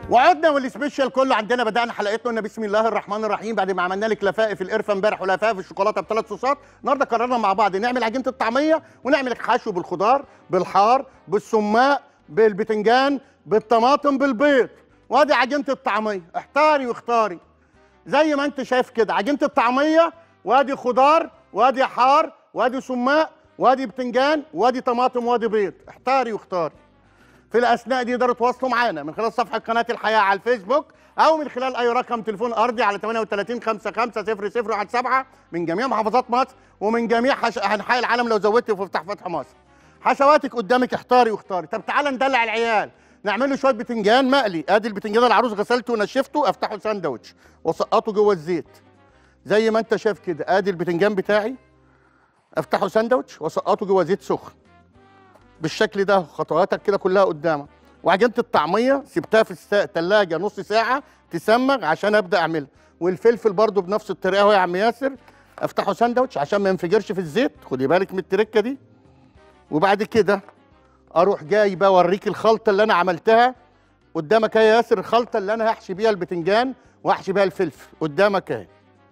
وعدنا والسبيشال كله عندنا بدانا حلقتنا قلنا بسم الله الرحمن الرحيم بعد ما عملنا لك لفائف القرفه امبارح ولفائف الشوكولاته بثلاث صوصات النهارده قررنا مع بعض نعمل عجينه الطعميه ونعمل لك حشو بالخضار بالحار بالسماق بالبتنجان بالطماطم بالبيض وادي عجينه الطعميه احتاري واختاري زي ما انت شايف كده عجينه الطعميه وادي خضار وادي حار وادي سماق وادي بتنجان وادي طماطم وادي بيض احتاري واختاري في الاثناء دي يقدروا يتواصلوا معانا من خلال صفحه قناه الحياه على الفيسبوك او من خلال اي رقم تليفون ارضي على 38 55 0017 من جميع محافظات مصر ومن جميع حش... انحاء العالم لو زودت في افتح فتح مصر حشواتك قدامك احتاري واختاري طب تعالى ندلع العيال نعمل له شويه بتنجان مقلي ادي البتنجان العروس غسلته ونشفته افتحه ساندوتش واسقطه جوه الزيت زي ما انت شايف كده ادي البتنجان بتاعي افتحه ساندوتش واسقطه جوه زيت سخن بالشكل ده خطواتك كده كلها قدامك وعجينه الطعميه سبتها في الثلاجه نص ساعه تسمغ عشان ابدا اعملها والفلفل برضو بنفس الطريقه اهو يا عم ياسر افتحه ساندوتش عشان ما ينفجرش في الزيت خدي بالك من التركه دي وبعد كده اروح جاي بقى اوريك الخلطه اللي انا عملتها قدامك يا ياسر الخلطه اللي انا هحشي بيها البتنجان واحشي بيها الفلفل قدامك اهي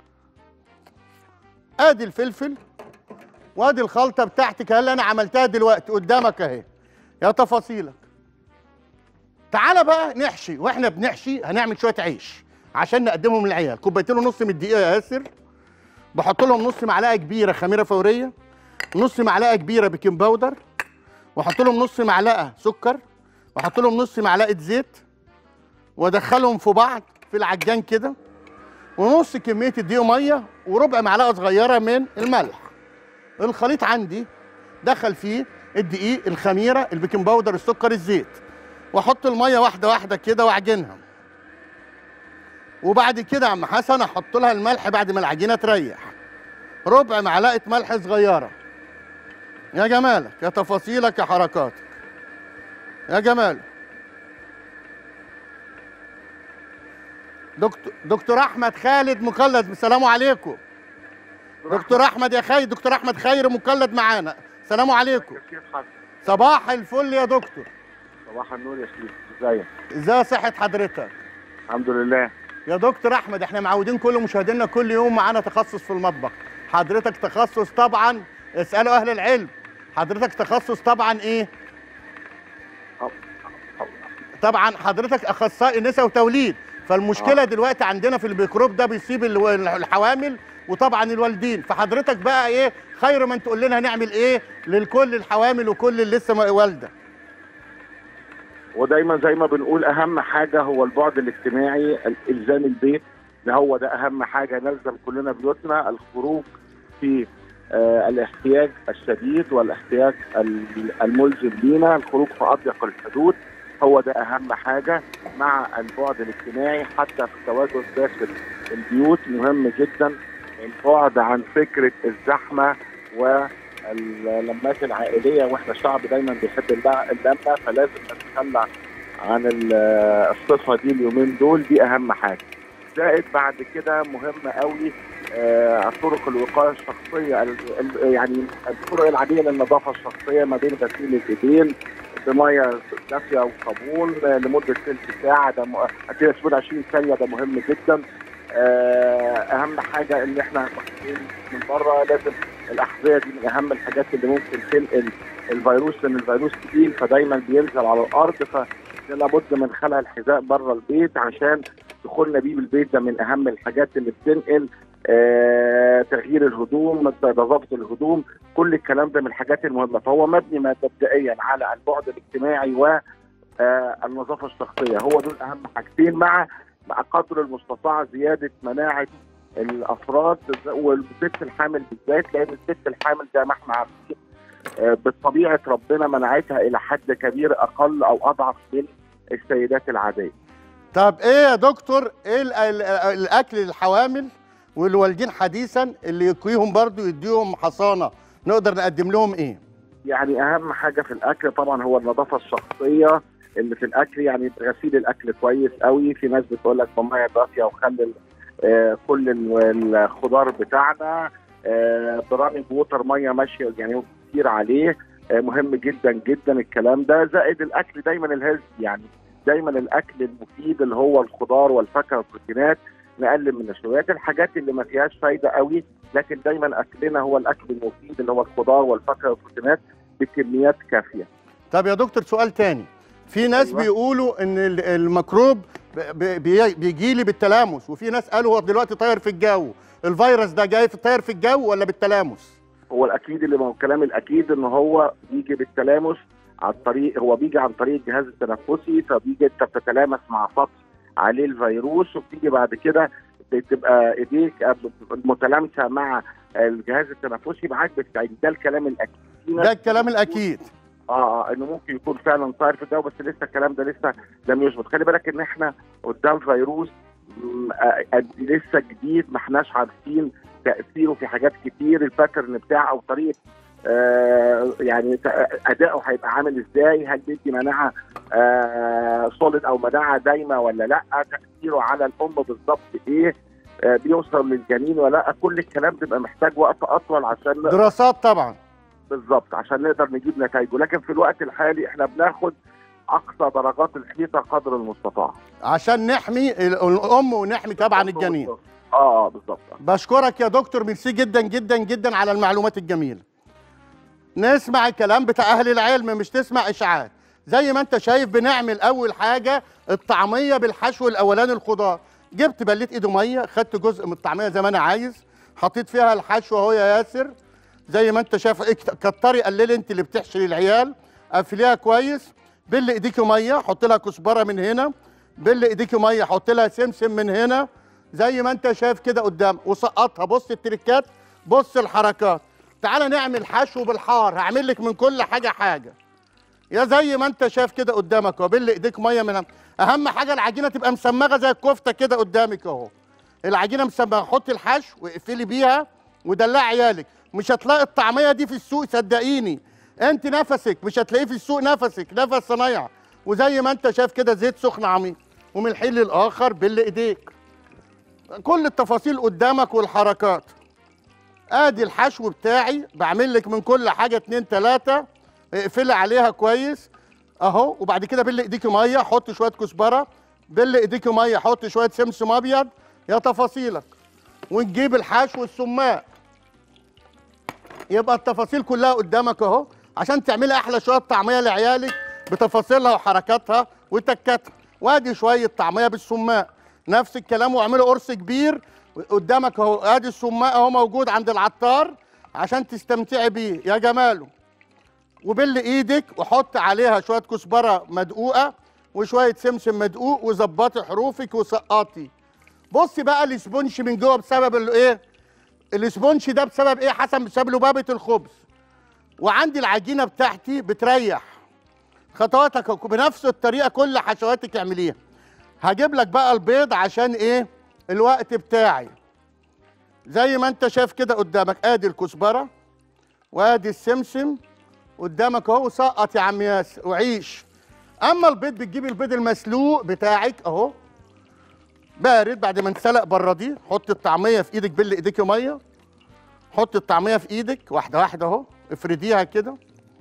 ادي الفلفل وادي الخلطه بتاعتك اللي انا عملتها دلوقتي قدامك اهي يا تفاصيلك تعالى بقى نحشي واحنا بنحشي هنعمل شويه عيش عشان نقدمهم للعيال كوبايتين ونص من الدقيق يا ياسر بحط لهم نص معلقه كبيره خميره فوريه نص معلقه كبيره بيكنج باودر واحط لهم نص معلقه سكر واحط لهم نص معلقه زيت وادخلهم في بعض في العجان كده ونص كميه الدقيق ميه وربع معلقه صغيره من الملح الخليط عندي دخل فيه الدقيق الخميره البيكنج باودر السكر الزيت واحط الميه واحده واحده كده واعجنها وبعد كده يا عم حسن احط لها الملح بعد ما العجينه تريح ربع معلقه ملح صغيره يا جمالك يا تفاصيلك يا حركاتك يا جمال دكتور دكتور احمد خالد مقلد السلام عليكم دكتور احمد يا خي دكتور احمد خير مقلد معانا السلام عليكم كيف حالك؟ صباح الفل يا دكتور صباح النور يا سيدي ازيك؟ ازاي صحه حضرتك الحمد لله يا دكتور احمد احنا معودين كل مشاهدينا كل يوم معانا تخصص في المطبخ حضرتك تخصص طبعا اسالوا اهل العلم حضرتك تخصص طبعا ايه طبعا حضرتك اخصائي نساء وتوليد فالمشكله آه. دلوقتي عندنا في الميكروب ده بيصيب الو- الحوامل وطبعا الوالدين فحضرتك بقى ايه خير من تقول لنا هنعمل ايه للكل الحوامل وكل اللي لسه ما- والده ودايما زي ما بنقول اهم حاجه هو البعد الاجتماعي الزام البيت ده هو ده اهم حاجه نلزم كلنا بيوتنا الخروج في آه الاحتياج الشديد والاحتياج ال- الملزم لينا الخروج في اضيق الحدود هو ده اهم حاجه مع البعد الاجتماعي حتى في التواجد داخل البيوت مهم جدا البعد عن فكره الزحمه واللمات العائليه واحنا شعب دايما بيحب الل- اللمه فلازم نتخلى عن ال- الصفه دي اليومين دول دي اهم حاجه زائد بعد كده مهم قوي آه، طرق الوقايه الشخصيه ال- ال- يعني الطرق العاديه للنظافه الشخصيه ما بين غسيل الايدين بميه دافيه وصابون آه، لمده ثلث ساعه ده م- كده سيبون 20 ثانيه ده مهم جدا آه، اهم حاجه ان احنا واخدين من بره لازم الاحذيه دي من اهم الحاجات اللي ممكن تنقل الفيروس لان الفيروس تقيل فدايما بينزل على الارض فلابد من خلع الحذاء بره البيت عشان دخولنا بيه بالبيت ده من اهم الحاجات اللي بتنقل آه، تغيير الهدوم نظافه الهدوم كل الكلام ده من الحاجات المهمه فهو مبني مبدئيا على البعد الاجتماعي والنظافه الشخصيه هو دول اهم حاجتين مع مع قدر المستطاع زياده مناعه الافراد والست الحامل بالذات لان الست الحامل زي ما احنا عارفين آه، بطبيعه ربنا مناعتها الى حد كبير اقل او اضعف من السيدات العاديه. طب ايه يا دكتور ايه ال- ال- الاكل للحوامل والوالدين حديثا اللي يكويهم برضو يديهم حصانه نقدر نقدم لهم ايه يعني اهم حاجه في الاكل طبعا هو النظافه الشخصيه اللي في الاكل يعني غسيل الاكل كويس قوي في ناس بتقول لك بميه دافيه وخلي آه، كل ال- الخضار بتاعنا آه، برامج ووتر ميه ماشيه يعني كتير عليه آه، مهم جدا جدا الكلام ده زائد الاكل دايما الهيلث يعني دايما الاكل المفيد اللي هو الخضار والفاكهه والبروتينات نقلل من النشويات الحاجات اللي ما فيهاش فايده قوي لكن دايما اكلنا هو الاكل المفيد اللي هو الخضار والفاكهه والبروتينات بكميات كافيه طب يا دكتور سؤال تاني في ناس أيوة. بيقولوا ان ال- الميكروب بيجي لي بالتلامس وفي ناس قالوا هو دلوقتي طاير في الجو الفيروس ده جاي في طاير في الجو ولا بالتلامس هو الاكيد اللي هو الكلام الاكيد ان هو بيجي بالتلامس عن طريق هو بيجي عن طريق الجهاز التنفسي فبيجي انت بتتلامس مع سطح عليه الفيروس وبتيجي بعد كده بتبقى ايديك قبل- متلامسه مع الجهاز التنفسي معاك بتستعيد ده الكلام الاكيد في ناس ده الكلام الاكيد اه اه انه ممكن يكون فعلا طاير في الجو بس لسه الكلام ده لسه لم يثبت خلي بالك ان احنا قدام فيروس م- آه، آه، لسه جديد ما احناش عارفين تاثيره في حاجات كتير الباترن بتاعه او طريقه آه يعني ت- اداؤه هيبقى عامل ازاي هل بيدي مناعه آه سوليد او مناعه دايمه ولا لا تاثيره على الام بالظبط ايه آه بيوصل للجنين ولا لا كل الكلام بيبقى محتاج وقت اطول عشان نقدر دراسات طبعا بالظبط عشان نقدر نجيب نتائجه لكن في الوقت الحالي احنا بناخد اقصى درجات الحيطه قدر المستطاع عشان نحمي ال- الام ونحمي طبعا الجنين اه اه بالظبط بشكرك يا دكتور ميرسي جدا جدا جدا على المعلومات الجميله نسمع الكلام بتاع اهل العلم مش تسمع اشاعات زي ما انت شايف بنعمل اول حاجه الطعميه بالحشو الاولاني الخضار جبت بليت ايده ميه خدت جزء من الطعميه زي ما انا عايز حطيت فيها الحشو اهو يا ياسر زي ما انت شايف اكت- كتري قللي انت اللي بتحشي للعيال قفليها كويس بل ايديكي ميه حط لها كزبره من هنا بل ايديكي ميه حط لها سمسم من هنا زي ما انت شايف كده قدام وسقطها بص التريكات بص الحركات تعالى نعمل حشو بالحار هعمل لك من كل حاجه حاجه يا زي ما انت شايف كده قدامك اهو بل ايديك ميه من اهم حاجه العجينه تبقى مسمغه زي الكفته كده قدامك اهو العجينه مسمغه حطي الحشو واقفلي بيها ودلعي عيالك مش هتلاقي الطعميه دي في السوق صدقيني انت نفسك مش هتلاقيه في السوق نفسك نفس صنايع وزي ما انت شايف كده زيت سخن عميق ومن الحين للاخر بل ايديك كل التفاصيل قدامك والحركات ادي الحشو بتاعي بعمل لك من كل حاجه اتنين تلاته اقفلي عليها كويس اهو وبعد كده بل ايديكي ميه حط شويه كزبره بل ايديكي ميه حط شويه سمسم ابيض يا تفاصيلك ونجيب الحشو السماق يبقى التفاصيل كلها قدامك اهو عشان تعملي احلى شويه طعميه لعيالك بتفاصيلها وحركاتها وتكاتها وادي شويه طعميه بالسماق نفس الكلام واعملي قرص كبير قدامك اهو ادي السماق اهو موجود عند العطار عشان تستمتعي بيه يا جماله وبل ايدك وحط عليها شويه كزبره مدقوقه وشويه سمسم مدقوق وظبطي حروفك وسقطي بصي بقى الاسبونش من جوه بسبب الايه الاسبونش ده بسبب ايه حسن بسبب لبابه الخبز وعندي العجينه بتاعتي بتريح خطواتك بنفس الطريقه كل حشواتك اعمليها هجيب لك بقى البيض عشان ايه الوقت بتاعي زي ما انت شايف كده قدامك ادي الكزبره وادي السمسم قدامك اهو سقط يا عم ياسر وعيش اما البيض بتجيبي البيض المسلوق بتاعك اهو بارد بعد ما انسلق برديه حط الطعميه في ايدك بل ايديك ميه حط الطعميه في ايدك واحده واحده اهو افرديها كده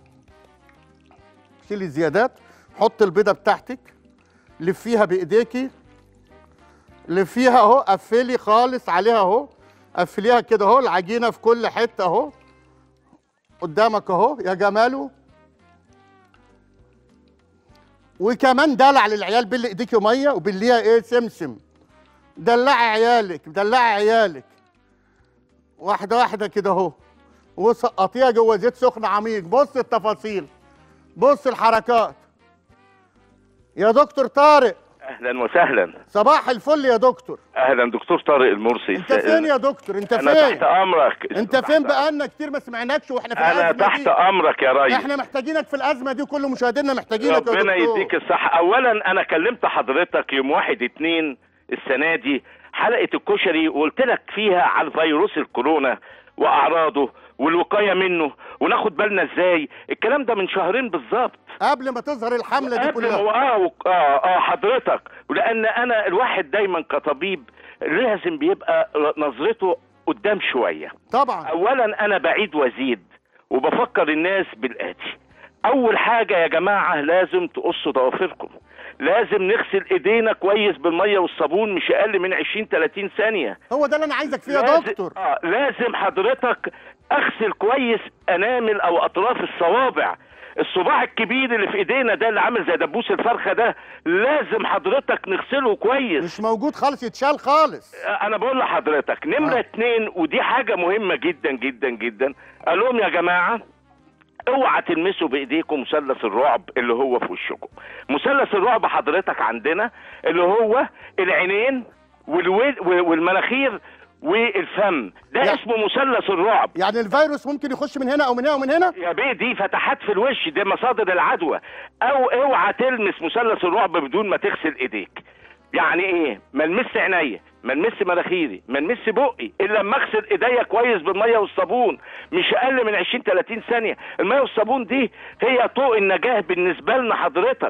شيلي الزيادات حط البيضه بتاعتك لفيها بايديكي لفيها اهو قفلي خالص عليها اهو قفليها كده اهو العجينه في كل حته اهو قدامك اهو يا جماله وكمان دلع للعيال بل ايديكي ميه وبليها ايه سمسم دلعي عيالك دلعي عيالك واحده واحده كده اهو وسقطيها جوه زيت سخن عميق بص التفاصيل بص الحركات يا دكتور طارق اهلا وسهلا صباح الفل يا دكتور اهلا دكتور طارق المرسي انت فين يا دكتور انت انا فين تحت امرك انت تحت فين بقالنا كتير ما سمعناكش واحنا في انا الازمه تحت دي امرك يا ريس احنا محتاجينك في الازمه دي كل مشاهدينا محتاجينك يا ربنا دكتور يديك الصحة اولا انا كلمت حضرتك يوم واحد اتنين السنة دي حلقة الكشري وقلت لك فيها على فيروس الكورونا واعراضه والوقاية منه وناخد بالنا ازاي الكلام ده من شهرين بالظبط قبل ما تظهر الحمله دي قبل كلها ما- اه وك- اه اه حضرتك ولان انا الواحد دايما كطبيب لازم بيبقى نظرته قدام شويه طبعا اولا انا بعيد وازيد وبفكر الناس بالاتي اول حاجه يا جماعه لازم تقصوا ضوافركم لازم نغسل ايدينا كويس بالميه والصابون مش اقل من 20 30 ثانيه هو ده اللي انا عايزك فيه يا لازم- دكتور اه لازم حضرتك اغسل كويس انامل او اطراف الصوابع الصباع الكبير اللي في ايدينا ده اللي عامل زي دبوس الفرخه ده لازم حضرتك نغسله كويس مش موجود خالص يتشال خالص انا بقول لحضرتك نمره آه. اتنين ودي حاجه مهمه جدا جدا جدا قال لهم يا جماعه اوعى تلمسوا بايديكم مثلث الرعب اللي هو في وشكم مثلث الرعب حضرتك عندنا اللي هو العينين والو- والمناخير والفم ده يا- اسمه مثلث الرعب يعني الفيروس ممكن يخش من هنا او من هنا ومن هنا يا بيه دي فتحات في الوش دي مصادر العدوى او اوعى تلمس مثلث الرعب بدون ما تغسل ايديك يعني ايه ما المس عينيا ما المس مناخيري ما المس بقي الا لما اغسل ايديا كويس بالميه والصابون مش اقل من 20 30 ثانيه الميه والصابون دي هي طوق النجاه بالنسبه لنا حضرتك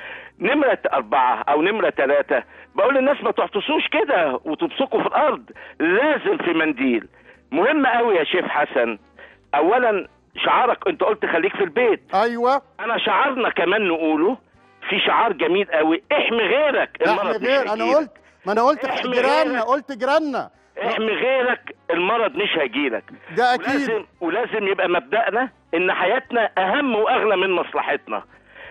نمرة أربعة أو نمرة ثلاثة بقول للناس ما تحتصوش كده وتبصقوا في الأرض لازم في منديل مهم قوي يا شيخ حسن أولا شعارك أنت قلت خليك في البيت ايوه أنا شعارنا كمان نقوله في شعار جميل قوي احمي غيرك احنا المرض مش غير انا هيجيلك. قلت ما انا قلت احمي جيراننا غيرك. قلت جيراننا احمي غيرك المرض مش هيجيلك ده اكيد ولازم ولازم يبقى مبدأنا ان حياتنا اهم واغلى من مصلحتنا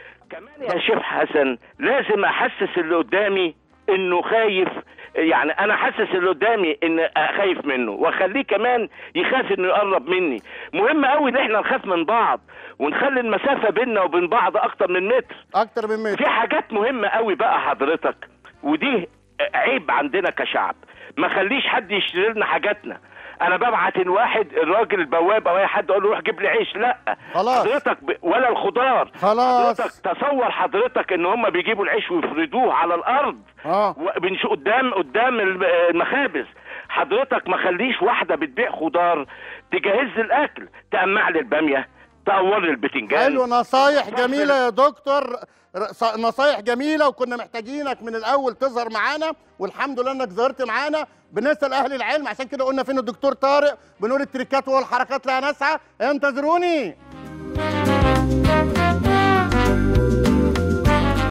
كمان يا شيخ حسن لازم احسس اللي قدامي انه خايف يعني انا حاسس اللي قدامي ان خايف منه واخليه كمان يخاف انه يقرب مني مهم قوي ان احنا نخاف من بعض ونخلي المسافه بيننا وبين بعض اكتر من متر اكتر من متر في حاجات مهمة قوي بقى حضرتك ودي عيب عندنا كشعب ما خليش حد يشتري لنا حاجاتنا انا ببعت الواحد الراجل البواب او اي حد اقول له روح جيب لي عيش لا خلاص. حضرتك ب... ولا الخضار خلاص. حضرتك تصور حضرتك ان هم بيجيبوا العيش ويفردوه على الارض اه وبنش قدام قدام الم- المخابز حضرتك ما خليش واحده بتبيع خضار تجهز لي الاكل تقمع لي الباميه تقور لي البتنجان حلو نصايح صف جميله يا دكتور ر- ص- نصايح جميله وكنا محتاجينك من الاول تظهر معانا والحمد لله انك ظهرت معانا بنسال اهل العلم عشان كده قلنا فين الدكتور طارق بنقول التريكات والحركات لا نسعى انتظروني